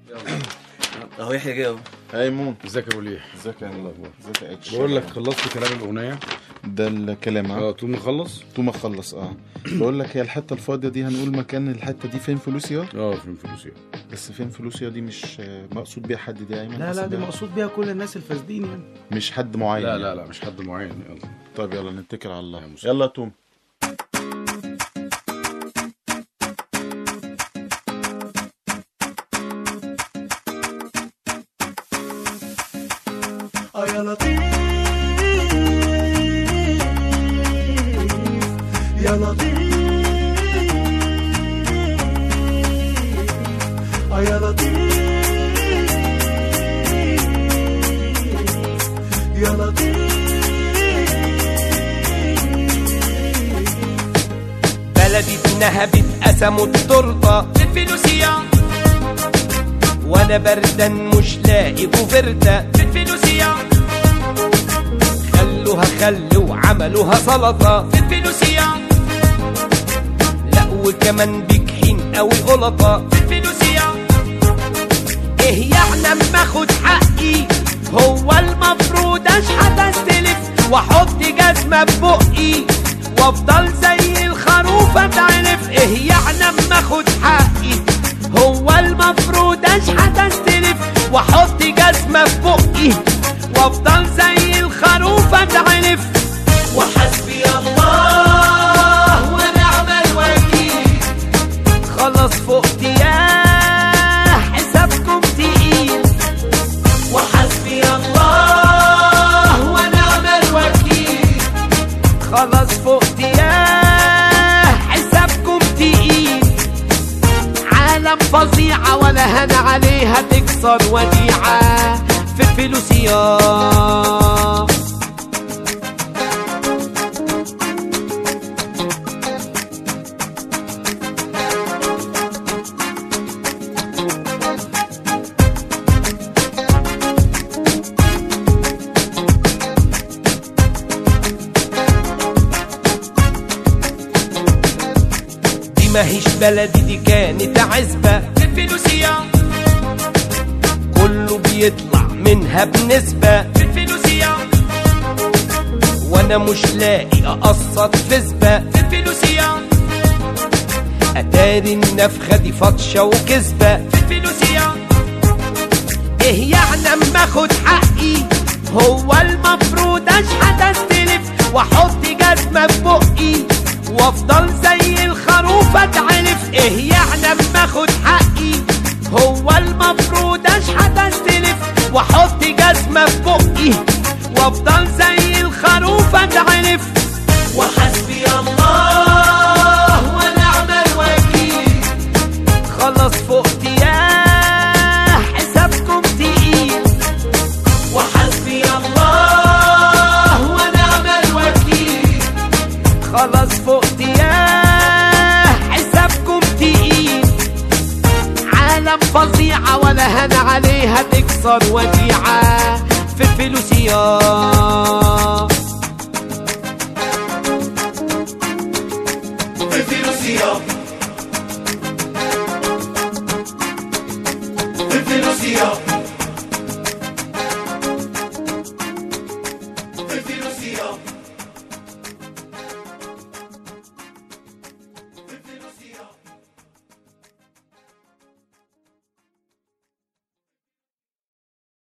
اهو يحيى جه اهو ايمون ازيك يا ابو ليه ازيك يا اخبار ازيك يا اتش بقول لك خلصت كلام الاغنيه ده الكلام اه اه تقوم نخلص طول ما اخلص اه بقول لك هي الحته الفاضيه دي هنقول مكان الحته دي فين فلوسيا اه فين فلوسي بس فين فلوسيا دي مش آه، مقصود بيها حد دي يا ايمن لا لا قصد دي بيها- مقصود بيها كل الناس الفاسدين يعني مش حد معين لا يعني. لا لا مش حد معين يلا طيب يلا نتكل على الله يا موسى. يلا يا توم اه يا لطيف يا لطيف اه يا لطيف يا لطيف بلدي اتنهبت قسموا التورته بالفلوسية وانا بردان مش لاقي كوفرتة بالفلوسية خلوها خل وعملوها سلطة في الفلوسية لا وكمان بجحين قوي قلطة في الفلوسية ايه يعني اما اخد حقي هو المفروض اشحت استلف واحط جزمة ببقي وافضل زي الخروف اتعرف ايه يعني اما اخد حقي هو المفروض اشحت استلف واحط جزمة ببقي وافضل زي الخروف اتعرف وحسبي الله ونعم الوكيل خلص فقت يا حسابكم تقيل وحسبي الله ونعم الوكيل خلص فقت يا حسابكم تقيل عالم فظيعة ولا هنا عليها تكسر وديعة في الفلوسية دي ماهيش بلدي دي كانت عزبة في الفلوسية كله بيطلع منها بنسبة في الفلوسية وانا مش لاقي اقسط فزبة في الفلوسية اتاري النفخة دي فطشة وكذبة في الفلوسية ايه يعني اما اخد حقي هو المفروض اشحت استلف واحط جزمة في بقي وافضل زي الخروف اتعرف ايه يعني اما اخد حقي هو المفروض اشحت استلف واحط جزمة في بقي وافضل زي الخروف اتعرف وحسبي الله ونعم الوكيل خلص فقت يا حسابكم تقيل وحسبي الله ونعم الوكيل خلص فقت يا حسابكم تقيل عالم فظيعة ولا هنا عليها تكسر وديعة في الفلوسية في الفلوسية